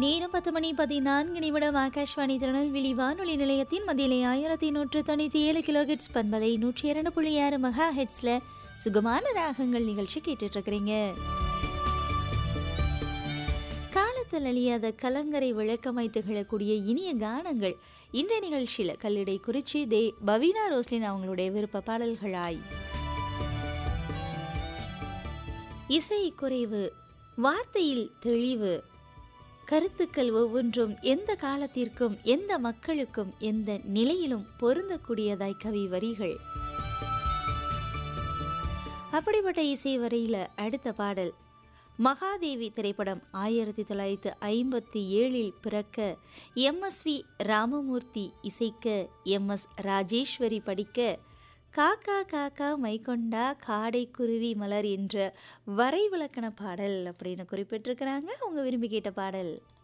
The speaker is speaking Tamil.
நேரம் பத்து மணி பதினான்கு நிமிடம் ஆகாஷ்வாணி திருநெல்வேலி வானொலி நிலையத்தின் மதியிலே ஆயிரத்தி நூற்று தொண்ணூற்றி ஏழு கிலோ ஹெட்ஸ் பண்பதை நூற்றி இரண்டு புள்ளி ஆறு மெகா ஹெட்ஸில் சுகமான ராகங்கள் நிகழ்ச்சி கேட்டுட்டு இருக்கிறீங்க காலத்தில் அழியாத கலங்கரை விளக்கமாய் திகழக்கூடிய இனிய கானங்கள் இன்றைய நிகழ்ச்சியில் கல்லிடை குறிச்சி தே பவீனா ரோஸ்லின் அவங்களுடைய விருப்ப பாடல்களாய் இசை குறைவு வார்த்தையில் தெளிவு கருத்துக்கள் ஒவ்வொன்றும் எந்த காலத்திற்கும் எந்த மக்களுக்கும் எந்த நிலையிலும் பொருந்தக்கூடியதாய் கவி வரிகள் அப்படிப்பட்ட இசை வரையில அடுத்த பாடல் மகாதேவி திரைப்படம் ஆயிரத்தி தொள்ளாயிரத்தி ஐம்பத்தி ஏழில் பிறக்க எம்எஸ்வி ராமமூர்த்தி இசைக்க எம்எஸ் ராஜேஸ்வரி படிக்க காக்கா காக்கா மைக்கொண்டா காடை குருவி மலர் என்ற வரைவிலக்கண பாடல் அப்படின்னு குறிப்பிட்டிருக்கிறாங்க அவங்க விரும்பி கேட்ட பாடல்